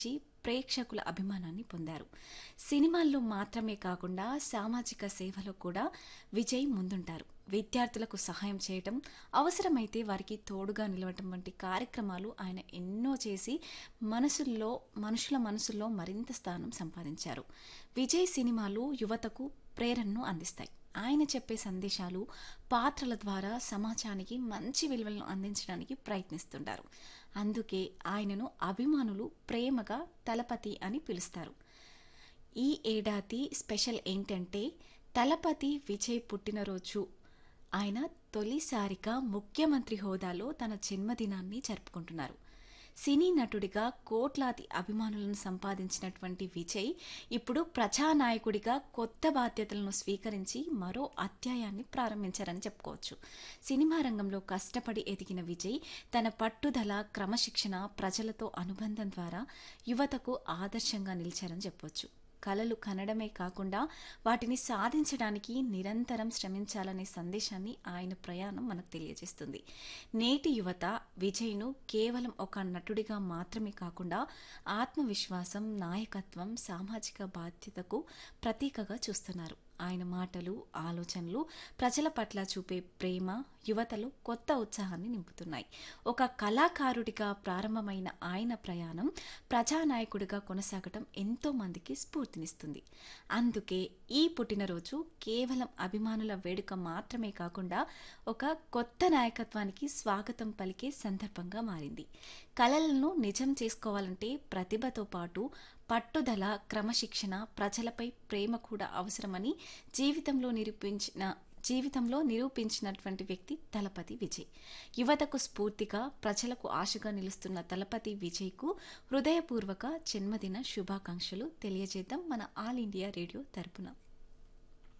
నుంచి ప్రేక్షకుల అభిమానాన్ని పొందారు సినిమాల్లో మాత్రమే కాకుండా సామాజిక సేవలో కూడా విజయ్ ముందుంటారు విద్యార్థులకు సహాయం చేయటం అవసరమైతే వారికి తోడుగా నిలవటం వంటి కార్యక్రమాలు ఆయన ఎన్నో చేసి మనసుల్లో మనుషుల మనసుల్లో మరింత స్థానం సంపాదించారు విజయ్ సినిమాలు యువతకు ప్రేరణను అందిస్తాయి ఆయన చెప్పే సందేశాలు పాత్రల ద్వారా సమాజానికి మంచి విలువలను అందించడానికి ప్రయత్నిస్తుంటారు అందుకే ఆయనను అభిమానులు ప్రేమగా తలపతి అని పిలుస్తారు ఈ ఏడాది స్పెషల్ ఏంటంటే తలపతి విజయ్ పుట్టినరోజు ఆయన తొలిసారిగా ముఖ్యమంత్రి హోదాలో తన జన్మదినాన్ని జరుపుకుంటున్నారు సినీ నటుడిగా కోట్లాది అభిమానులను సంపాదించినటువంటి విజయ్ ఇప్పుడు ప్రజానాయకుడిగా కొత్త బాధ్యతలను స్వీకరించి మరో అధ్యాయాన్ని ప్రారంభించారని చెప్పుకోవచ్చు సినిమా రంగంలో కష్టపడి ఎదిగిన విజయ్ తన పట్టుదల క్రమశిక్షణ ప్రజలతో అనుబంధం ద్వారా యువతకు ఆదర్శంగా నిలిచారని చెప్పవచ్చు కలలు కనడమే కాకుండా వాటిని సాధించడానికి నిరంతరం శ్రమించాలనే సందేశాన్ని ఆయన ప్రయాణం మనకు తెలియజేస్తుంది నేటి యువత విజయ్ను కేవలం ఒక నటుడిగా మాత్రమే కాకుండా ఆత్మవిశ్వాసం నాయకత్వం సామాజిక బాధ్యతకు ప్రతీకగా చూస్తున్నారు ఆయన మాటలు ఆలోచనలు ప్రజల పట్ల చూపే ప్రేమ యువతలో కొత్త ఉత్సాహాన్ని నింపుతున్నాయి ఒక కళాకారుడిగా ప్రారంభమైన ఆయన ప్రయాణం ప్రజానాయకుడిగా కొనసాగటం ఎంతో మందికి స్ఫూర్తినిస్తుంది అందుకే ఈ పుట్టినరోజు కేవలం అభిమానుల వేడుక మాత్రమే కాకుండా ఒక కొత్త నాయకత్వానికి స్వాగతం పలికే సందర్భంగా మారింది కళలను నిజం చేసుకోవాలంటే ప్రతిభతో పాటు పట్టుదల క్రమశిక్షణ ప్రజలపై ప్రేమ కూడా అవసరమని జీవితంలో నిరూపించిన జీవితంలో నిరూపించినటువంటి వ్యక్తి తలపతి విజయ్ యువతకు స్ఫూర్తిగా ప్రజలకు ఆశగా నిలుస్తున్న తలపతి విజయ్కు హృదయపూర్వక జన్మదిన శుభాకాంక్షలు తెలియజేద్దాం మన ఆల్ ఇండియా రేడియో తరపున